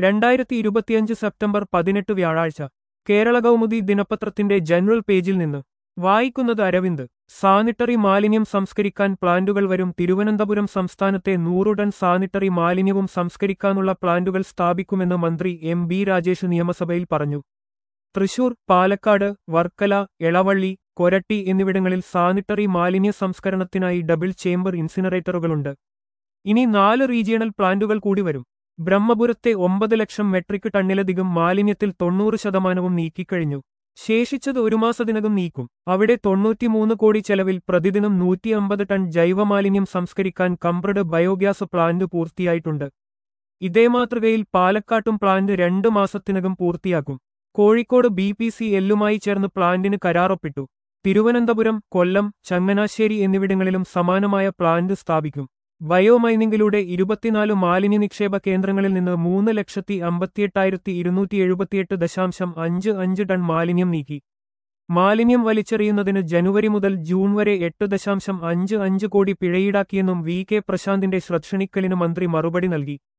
രണ്ടായിരത്തി ഇരുപത്തിയഞ്ച് സെപ്റ്റംബർ പതിനെട്ട് വ്യാഴാഴ്ച കേരള കൗമുദി ദിനപത്രത്തിന്റെ ജനറൽ പേജിൽ നിന്ന് വായിക്കുന്നത് അരവിന്ദ് സാനിറ്ററി മാലിന്യം സംസ്കരിക്കാൻ പ്ലാന്റുകൾ വരും തിരുവനന്തപുരം സംസ്ഥാനത്തെ നൂറു ടൺ സാനിറ്ററി മാലിന്യവും സംസ്കരിക്കാനുള്ള പ്ലാന്റുകൾ സ്ഥാപിക്കുമെന്ന് മന്ത്രി എം ബി രാജേഷ് നിയമസഭയിൽ പറഞ്ഞു തൃശൂർ പാലക്കാട് വർക്കല എളവള്ളി കൊരട്ടി എന്നിവിടങ്ങളിൽ സാനിറ്ററി മാലിന്യ സംസ്കരണത്തിനായി ഡബിൾ ചേംബർ ഇൻസിനറേറ്ററുകളുണ്ട് ഇനി നാല് റീജിയണൽ പ്ലാന്റുകൾ കൂടി വരും ബ്രഹ്മപുരത്തെ ഒമ്പത് ലക്ഷം മെട്രിക് ടണ്ണിലധികം മാലിന്യത്തിൽ തൊണ്ണൂറ് ശതമാനവും നീക്കിക്കഴിഞ്ഞു ശേഷിച്ചത് ഒരു മാസത്തിനകം നീക്കും അവിടെ തൊണ്ണൂറ്റിമൂന്ന് കോടി ചെലവിൽ പ്രതിദിനം നൂറ്റി അമ്പത് ടൺ ജൈവമാലിന്യം സംസ്കരിക്കാൻ കംപ്രഡ് ബയോഗ്യാസ് പ്ലാന്റ് പൂർത്തിയായിട്ടുണ്ട് ഇതേ മാതൃകയിൽ പാലക്കാട്ടും പ്ലാന്റ് രണ്ട് മാസത്തിനകം പൂർത്തിയാക്കും കോഴിക്കോട് ബി പി സി എല്ലുമായി ചേർന്ന് പ്ലാന്റിന് കരാറൊപ്പിട്ടു തിരുവനന്തപുരം കൊല്ലം ചങ്ങനാശ്ശേരി എന്നിവിടങ്ങളിലും സമാനമായ പ്ലാന്റ് സ്ഥാപിക്കും ബയോമൈനിംഗിലൂടെ ഇരുപത്തിനാല് മാലിന്യ നിക്ഷേപ കേന്ദ്രങ്ങളിൽ നിന്ന് മൂന്ന് ലക്ഷത്തി അമ്പത്തിയെട്ടായിരത്തി ഇരുന്നൂറ്റി എഴുപത്തിയെട്ട് ദശാംശം അഞ്ച് അഞ്ച് ടൺ മാലിന്യം നീക്കി മാലിന്യം വലിച്ചെറിയുന്നതിന് ജനുവരി മുതൽ ജൂൺ വരെ എട്ട് ദശാംശം അഞ്ച് അഞ്ച് കോടി പിഴയീടാക്കിയെന്നും വി കെ പ്രശാന്തിന്റെ ശ്രദ്ധണിക്കലിന് മന്ത്രി മറുപടി നൽകി